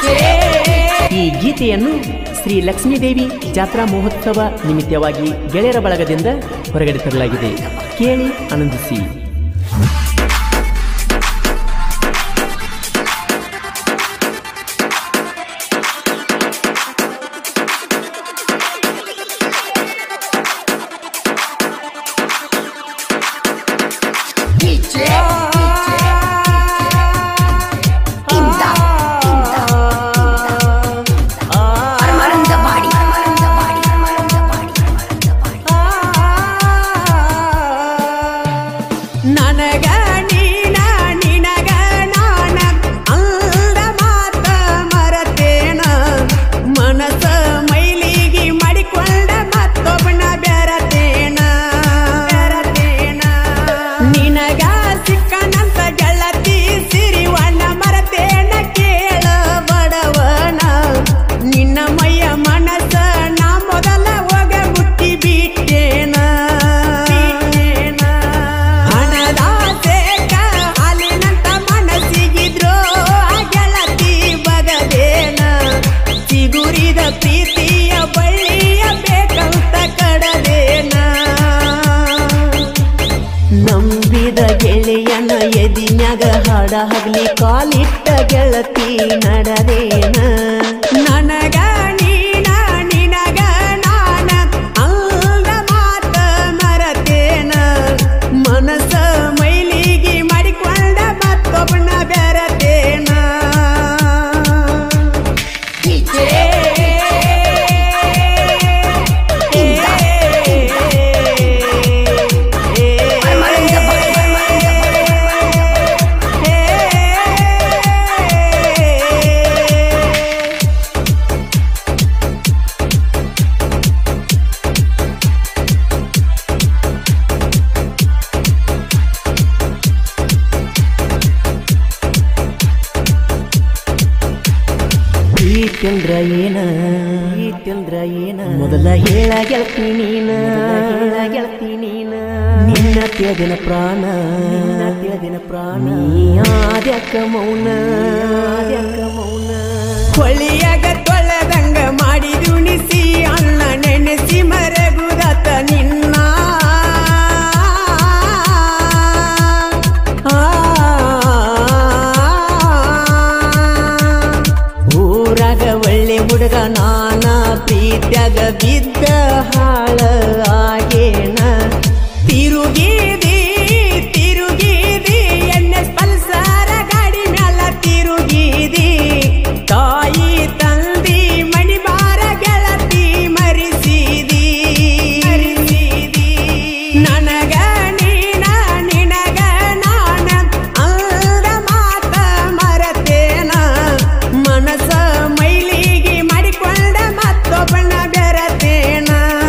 ಈ ಗೀತೆಯನ್ನು ಶ್ರೀ ಲಕ್ಷ್ಮೀದೇವಿ ಜಾತ್ರಾ ಮಹೋತ್ಸವ ನಿಮಿತ್ತವಾಗಿ ಗೆಳೆಯರ ಬಳಗದಿಂದ ಹೊರಗಡೆ ತರಲಾಗಿದೆ ಕೇಳಿ ಆನಂದಿಸಿ ನನಗ ನೀನ ನಿನಗ ನಾನ ಅಂದ ಮಾತ ಮರತೇನ ಮನಸ ಮೈಲಿಗಿ ಮಾಡಿಕೊಂಡ ಮತ್ತೊಬ್ಬನ ಬೆರತೇನ ಬೆರತೇನ ನಿನಗ ಸಿಕ್ಕನಂತ ಗೆಳತಿ ಸಿರಿವಣ್ಣ ಮರತೇನ ಕೇಳ ಬಡವನ ನಿನ್ನ ಮೈಯ ಮನಸ ನಾ ಮೊದಲ ಹೋಗ ಮುಟ್ಟಿ ಬಿಟ್ಟೇನ ಬಿಟ್ಟೇನ ಹಣದಾಸೆಗ ಹಾಲಿನಂತ ಮನಸ್ಸಿಗಿದ್ರು ಆ ಗೆಳತಿ ಬಗದೇನ ಚಿಗುರಿದ ಪ್ರೀತಿಯ ಬಳ್ಳಿಯ ಬೇಕಂತ ಕಡದೇನ ನಂಬಿದ ಗೆಳೆಯನ ಎದಿನ್ಯಾಗ ಹಾಡ ಹಗ್ಲಿ ಕಾಲಿಟ್ಟ ಗೆಳತಿ ನಡದೇನ ನನಗ ನೀನ ನಿನಗ ನಾನ ಅಂದ ಮಾತ ಮರತೇನ ಮನಸ ಮೈಲಿಗಿ ಮಾಡಿಕೊಂಡ ಮತ್ತೊಬ್ಬನ ಬೆರತೇನ ಪ್ರೀತಿಯಂದ್ರ ಏನ ಪ್ರೀತಿಯಂದ್ರ ಏನ ಮೊದಲ ಹೇಳ ಗೆಳತಿ ನೀನ ಹೇಳ ಗೆಳತಿ ನೀನ ನಿನ್ನ ತಿಳಿದಿನ ಪ್ರಾಣ ನಿನ್ನ ತಿಳಿದಿನ ಪ್ರಾಣ ಆದ್ಯಕ ಮೌನ ಆದ್ಯಕ ಮೌನ ಹೊಳಿಯಾಗ ತೊಳೆದಂಗ ಮಾಡಿದುಣಿಸಿ ಅನ್ನ ನೆನೆಸಿ ಮರಗುದತ ನಿನ್ನ ಆ, ಊರಾಗ ಒಳ್ಳೆ ಹುಡುಗ ನಾನ ಪ್ರೀತ್ಯಾಗ ಬಿದ್ದ ಹಾಳ ಆಗೇನ ತಿರುಗಿದಿ ತಿರುಗಿದಿ ಎಣ್ಣೆ ಪಲ್ಸಾರ ಗಾಡಿ ಮ್ಯಾಲ ತಿರುಗಿದಿ ತಾಯಿ ತಂದಿ ಮಣಿ ಬಾರ ಗೆಳತಿ ಮರಿಸಿದಿ ಮರಿಸಿದಿ ನನಗ ನೀನ ನಿನಗ ನಾನ ಅಂದ ಮಾತ ಮರತೇನ ಮನಸ ಮೈಲಿಗಿ ಮಾಡಿಕೊಂಡ ಮತ್ತೊಬ್ಬನ ಬೆರತೇನ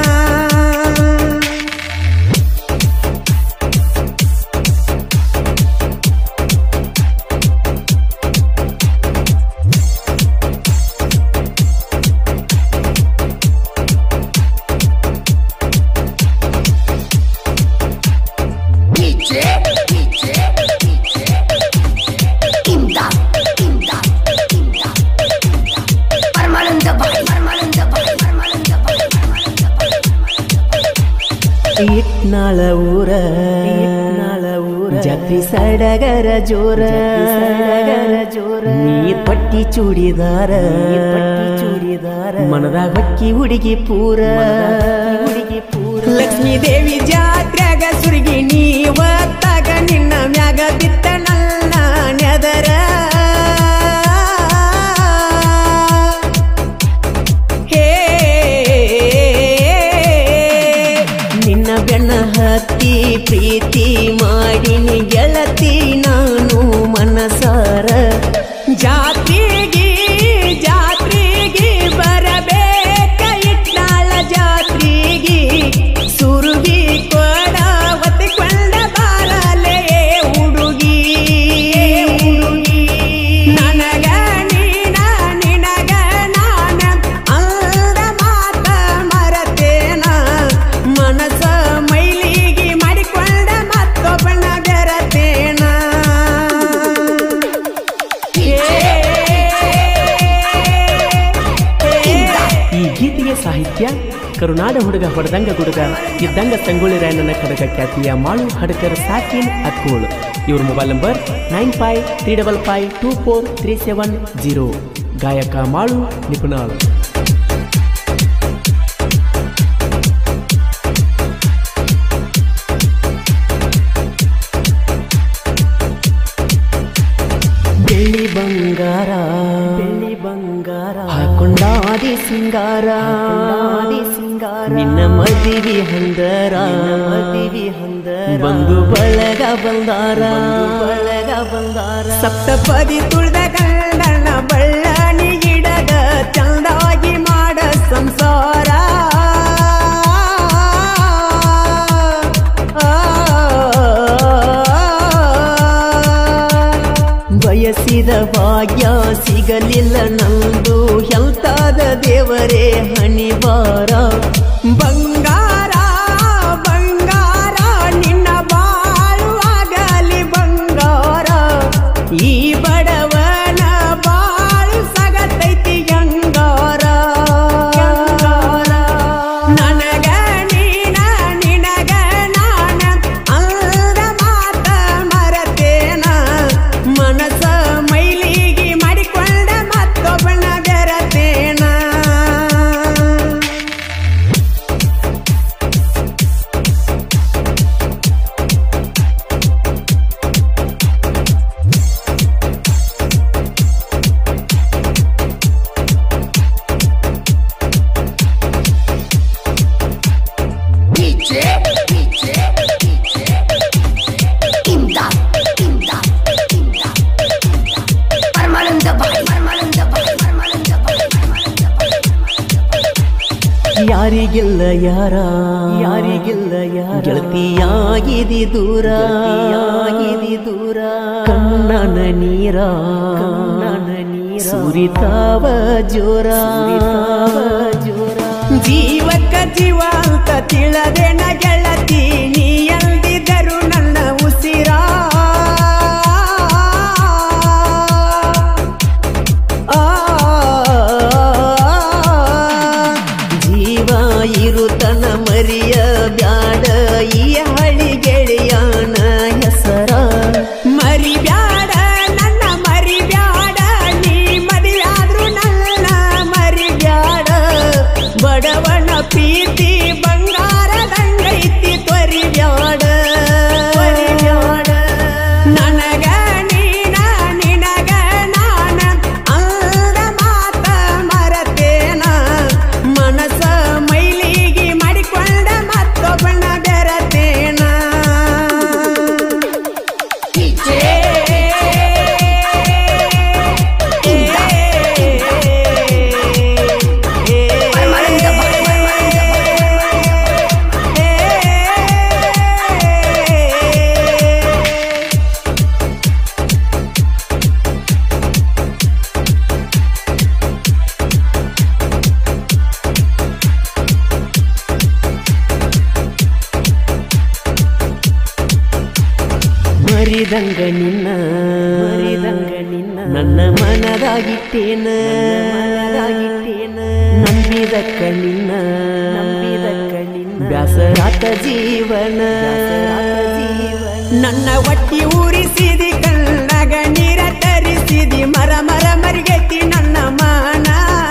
ಇಟ್ನಾಳ ಊರ ಇಟ್ನಾಳ ಊರ ಜಾತ್ರಿ ಸಡಗರ ಜೋರ ಸಡಗರ ಜೋರ ನೀ ಪಟ್ಟಿ ಚೂಡಿದಾರ ಪಟ್ಟಿ ಚೂಡಿದಾರ ಮನದಾಗ ಹೊಕ್ಕಿ ಹುಡುಗಿ ಪೂರ ಹುಡುಗಿ ಪೂರ ಲಕ್ಷ್ಮೀ ದೇವಿ ಜಾತ್ರೆಗ ಸುರುಗಿ ನೀವತ್ತಾಗ ನಿನ್ನ ಮ್ಯಾಗ ಬಿತ್ತ ನನ್ನ ನೆದರ ಹೇ ನಿನ್ನ ಬೆನ್ನ ಹತ್ತಿ ಪ್ರೀತಿ ಮಾಡಿನಿ ಗೆಳತಿ ನಾನು ಮನಸಾರ ಜಾತ್ರೆಗೆ ಜಾತ್ರೆಗೆ ಬರಬೇಕ ಇಟ್ನಾಳ ಜಾತ್ರೆಗೆ ಸುರುಗಿ ಕೊಡ ಹೊತ್ತಿಕೊಂಡ ಬಾರಲೆ ಹುಡುಗಿ ಹುಡುಗಿ ಕರುನಾಡ ಹುಡುಗ ಹೊಡೆದಂಗ ಗುಡುಗ ಇದ್ದಂಗ ಸಂಗೊಳ್ಳಿ ರಾಯಣ್ಣನ ಕಡಗ ಖ್ಯಾತಿಯ ಮಾಳು ಹಡಕರ್ ಸಾಕಿನ್ ಅಕ್ಕೋಳ್ ಇವ್ರ mobile number nine five three double five two four three seven zero ಗಾಯಕ ಮಾಳು ನಿಪುಣಾಳ್ ಬೆಳ್ಳಿ ಬಂಗಾರ ಬೆಳ್ಳಿ ಬಂಗಾರ ಹಾಕೊಂಡಾದಿ ಸಿಂಗಾರ ಆದಿ ಸಿಂಗಾರ ನಿನ್ನ ಮದಿವಿ ಹಂದರ ಮದಿವಿ ಹಂದರ ಬಂದು ಬಳಗ ಬಂದಾರ ಬಳಗ ಬಂದಾರ ಸಪ್ತಪದಿ ತುಳ್ದ ಗಂಡನ ಬಳ್ಳಾನಿ ಗಿಡದ ಚಂದಾಗಿ ಮಾಡ ಸಂಸಾರ ಬಯಸಿದ ಭಾಗ್ಯ ಸಿಗಲಿಲ್ಲ ನಂದು ಹೆಲ್ತಾದ ದೇವರೇ ಹಣಿವಾರ ಬಂಗಾರ ಬಂಗಾರ ನಿನ್ನ ಬಾಳುವಾಗಲಿ ಬಂಗಾರ ಈ ಬಡವನ ಬಾಳು ಸಗತೈತಿ ಗಂಗಾರ ನನಗ ನೀನ ನಿನಗ ನಾನ ಅಂದ ಮಾತ ಮರತೇನ ಮನಸ ಮೈಲಿಗೆ ಮಾಡಿಕೊಂಡ ಮತ್ತೊಬ್ಬನ ಬೆರತೇನ DJ, DJ, DJ, Imdad, Imdad, Imdad, Permanent Bhai, Permanent Bhai, Permanent Bhai, Permanent Bhai. ಯಾರಿಗಿಲ್ಲ ಯಾರ ಯಾರಿಗಿಲ್ಲ ಯಾರ ಗೆಳತಿಯಾಗಿದಿ ದೂರ ಆಗಿದಿ ದೂರ ಕಣ್ಣನ ನೀರ ಕಣ್ಣನ ನೀರ ಸುರಿತಾವ ಜೋರ ಜೋರ ಜೀವಕ್ಕ ಜೀವ ಅಂತ ತಿಳದೆನ ಗೆಳತಿ ನೀ ಅಂದಿದರು ನನ್ನ ಉಸಿರ ಜೀವ ಇರುತನ ಮರಿಯ ಬ್ಯಾಡ ಈ ಹಳಿ ಗೆಳೆಯನ ಹೆಸರ ಮರಿ ಬ್ಯಾಡ ನನ್ನ ಮರಿ ಬ್ಯಾಡ ನೀ ಮರಿಯಾದ್ರೂ ನನ್ನ ಮರಿ ಬ್ಯಾಡ ಬಡವನ ಪ್ರೀತಿ ಬಂಗಾರದಂಗೈತಿ ತ್ವರಿ ಬ್ಯಾಡ ತ್ವರಿ ಬ್ಯಾಡ ನನಗ ನೀನ ನಿನಗ ನಾನ ಅಂದ ಮಾತ ಮರತೇನ ಮನಸ ಮೈಲಿಗೆ ಮಾಡಿಕೊಂಡ ಮತ್ತೊಬ್ಬನ ಬೆರತೇನ DJ, Permanent Bhai, Permanent ಮರಿದಂಗ ನಿನ್ನ ಮರಿದಂಗ ನಿನ್ನ ನನ್ನ ಮನದಾಗಿಟ್ಟೇನ ಮನದಾಗಿಟ್ಟೇನ ನಂಬಿದಕ್ಕ ನಿನ್ನ ನಂಬಿದಕ್ಕ ನಿನ್ನ ಬ್ಯಾಸರಾತ ಜೀವನ ನನ್ನ ಒಟ್ಟಿ ಊರಿಸಿದಿ ಕಣ್ಣಗ ನೀರ ತರಿಸಿದಿ ಮರ ಮರ ಮರಿಗೈತಿ ನನ್ನ ಮಾನ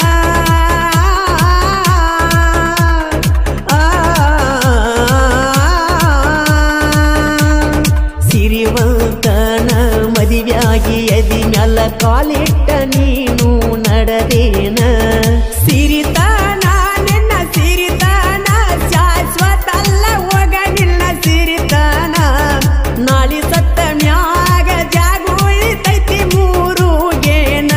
ಸಿರಿವಂತನ ಮದಿವ್ಯಾಗಿ ಎದಿ ಮ್ಯಾಲ ಕಾಲಿಟ್ಟ ನೀನು ನಡೆದೇನ ಸಿರಿತಾನ ನಿನ್ನ ಸಿರಿತಾನ ಶಾಶ್ವತ ಅಲ್ಲ ಹೋಗ ನಿನ್ನ ಸಿರಿತಾನ ನಾಳಿ ಸತ್ತ ಮ್ಯಾಗ ಜಾಗ ಉಳಿತೈತಿ ಮೂರು ಗೇನ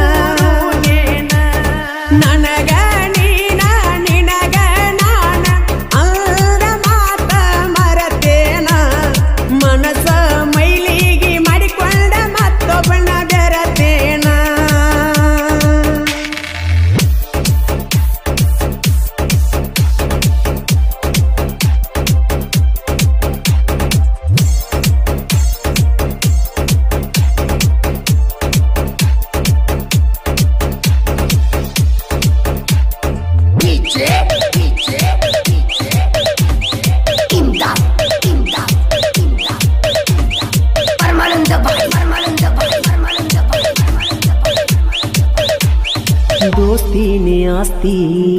ನನಗ ನೀನ ನಿನಗ ನಾನ ಅಂದ ಮಾತ ಮರತೇನ ಮನಸ ಮೈಲಿಗೆ ಮಾಡಿಕೊಂಡ ಮತ್ತೊಬ್ಬನ ಬೆರತೇನ ದೋಸ್ತಿನೇ ಆಸ್ತಿ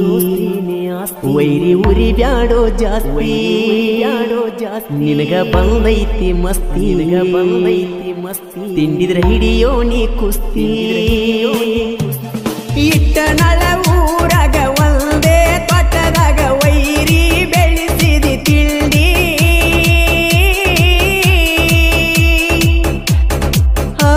ವೈರಿ ಉರಿ ಬ್ಯಾಡೋ ಜಾಸ್ತಿ ಬ್ಯಾಡೋ ಜಾಸ್ತಿ ನಿನಗ ಬಂದೈತಿ ಮಸ್ತಿ ನಿನಗ ಬಂದೈತಿ ಮಸ್ತಿ ತಿಂಡಿದ್ರ ಹಿಡಿಯೋ ನೀ ಕುಸ್ತಿ ಇಟ್ಟನಳ ಊರಾಗ ಒಂದೇ ತೋಟದಾಗ ವೈರಿ ಬೆಳೆಸಿದಿ ತಿಂಡಿ ಆ,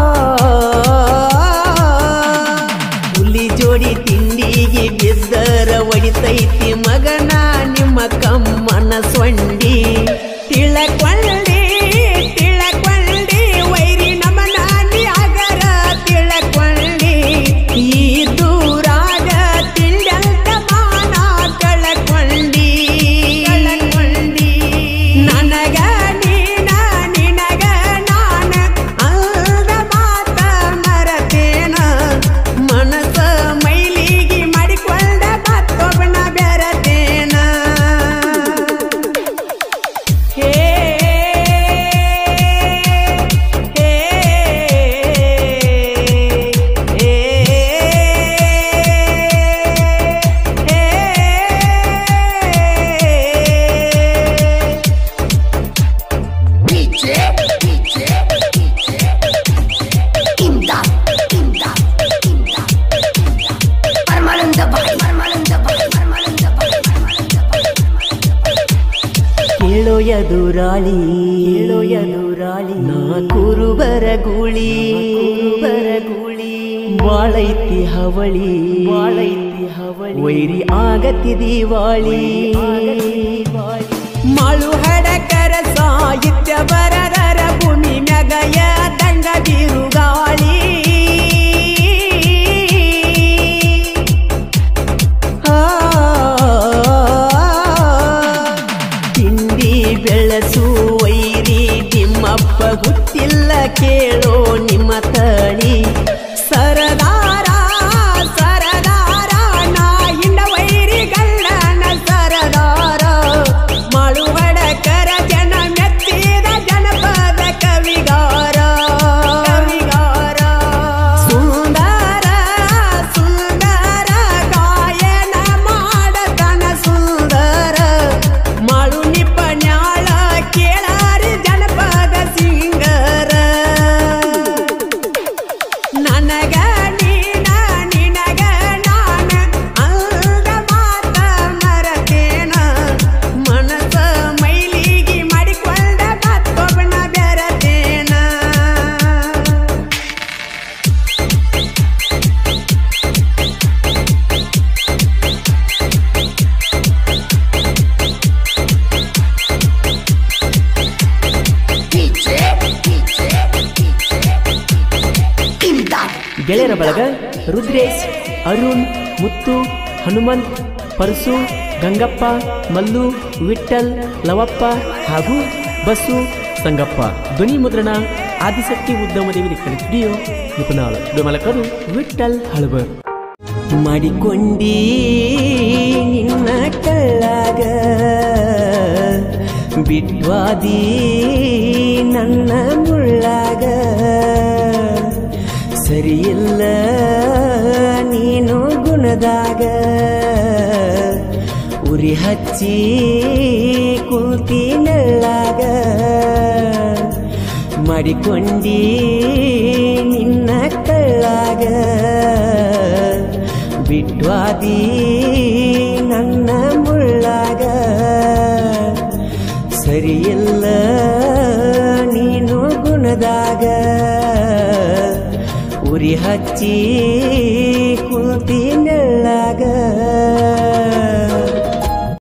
ಹುಲಿ ಜೋಡಿ ತಿಂಡಿಗೆ ಬಿದ್ದರ ಒಡಿತೈತಿ ಮಗನ ನಿಮ್ಮ ಕಮ್ಮನ ಸೊಂಡಿ ತಿಳಕೊಂಡಿ ತಿಳಕೊಂಡಿ ವೈರಿ ನಮನ ನೀ ಆಗರ ತಿಳಕೊಂಡಿ ಈ ದೂರಾಗ ತಿಂಡಂತ ಮಾನ ಕಳಕೊಂಡಿ ಕಳಕೊಂಡಿ ನನಗ ನೀನ ನಿನಗ ನಾನ ಅಲ್ದ ಮಾತ ಮರತೇನ ಮನಸ ಮೈಲಿಗೆ ಮಾಡಿಕೊಂಡ ಮತ್ತೊಬ್ಬನ ಬೆರತೇನ ಹೇ ಹೇ DJ, DJ, DJ. Imdad, imdad, imdad, imdad. Permanent Dubai, permanent Dubai, permanent Dubai, permanent Dubai. ಕೇಳೋ ಎದುರಾಳಿ ಕೇಳೋ ಎದುರಾಳಿ ನಾ ಕುರುಬರ ಗೂಳಿ ಕುರುಬರ ಗೂಳಿ ಬಾಳೈತಿ ಹವಳಿ ಬಾಳೈತಿ ಹವಳಿ ವೈರಿ ಆಗತಿ ದಿವಾಳಿ ಮಾಳು ಹಡಕರ ಸಾಹಿತ್ಯ ಬರದರ ಭೂಮಿ ಮ್ಯಾಗಯ ದಂಗ ಬಿರುಗಾಳಿ ಆ, ತಿಂಡಿ ಬೆಳಸು ವೈರಿ ನಿಮ್ಮಪ್ಪ ಗೊತ್ತಿಲ್ಲ ಕೇಳೋ ನಿಮ್ಮ ತಳಿ ಸರದಾರ ಸರದಾರ ನಾ ಹಿಂಡ ವೈರಿ ಗಳ್ಳನ ಸರದಾರ ಮಾಳು ಹಡಕರ ಜನ ಮೆತ್ತಿದ ಜನಪದ ಕವಿಗಾರ ಕವಿಗಾರ ಸುಂದರ ಸುಂದರ ಗಾಯನ ಮಾಡತನ ಸುಂದರ ಮಾಳು ನಿಪನ್ಯಾಳ ಕೇಳಾರಿ ಜನಪದ ಸಿಂಗರ ನನಗ ನೀನ ನಿನಗ ನಾನ ಅಂದ ಮಾತ ಮರತೇನ ಮನಸ ಮೈಲಿಗೆ ಮಾಡಿಕೊಂಡ ಮತ್ತೊಬ್ಬನ ಬೆರತೇನ DJ, DJ, DJ. Imdad. ಗೆಳೆಯರ ಬಳಗ ರುದ್ರೇಶ್ ಅರುಣ್ ಮುತ್ತು ಹನುಮಂತ್ ಪರಸು ಗಂಗಪ್ಪ ಮಲ್ಲು ವಿಠಲ್ ಲವಪ್ಪ ಹಾಗೂ ಬಸ್ಸು ಸಂಗಪ್ಪ ಧ್ವನಿ ಮುದ್ರಣ ಆದಿಶಕ್ತಿ ಉದ್ಯಮ ದೇವಿ ರೆಕಾರ್ಡಿಂಗ್ ಸ್ಟುಡಿಯೋ ನಿಪುಣಾಳು ಬೆಮಲಕರು ವಿಠಲ್ ಹಳಬರ್ ಮಾಡಿಕೊಂಡಿ ನಿನ್ನ ಕಳ್ಳಾಗ ಬಿಟ್ವಾದಿ ನನ್ನ ಮುಳ್ಳಾಗ ಸರಿಯಿಲ್ಲ ನೀನು ಗುಣದಾಗ ಉರಿ ಹಚ್ಚಿ ಕುಂತಿ ನೆಳ್ಳಾಗ ಮಾಡಿಕೊಂಡಿ ನಿನ್ನ ಕಳ್ಳಾಗ ಬಿಟ್ವಾದಿ ನನ್ನ ಮುಳ್ಳಾಗ ಸರಿಯಿಲ್ಲ ನೀನು ಗುಣದಾಗ ಉರಿ ಹಚ್ಚಿ ಕುಂತಿ ನೆಳ್ಳಾಗ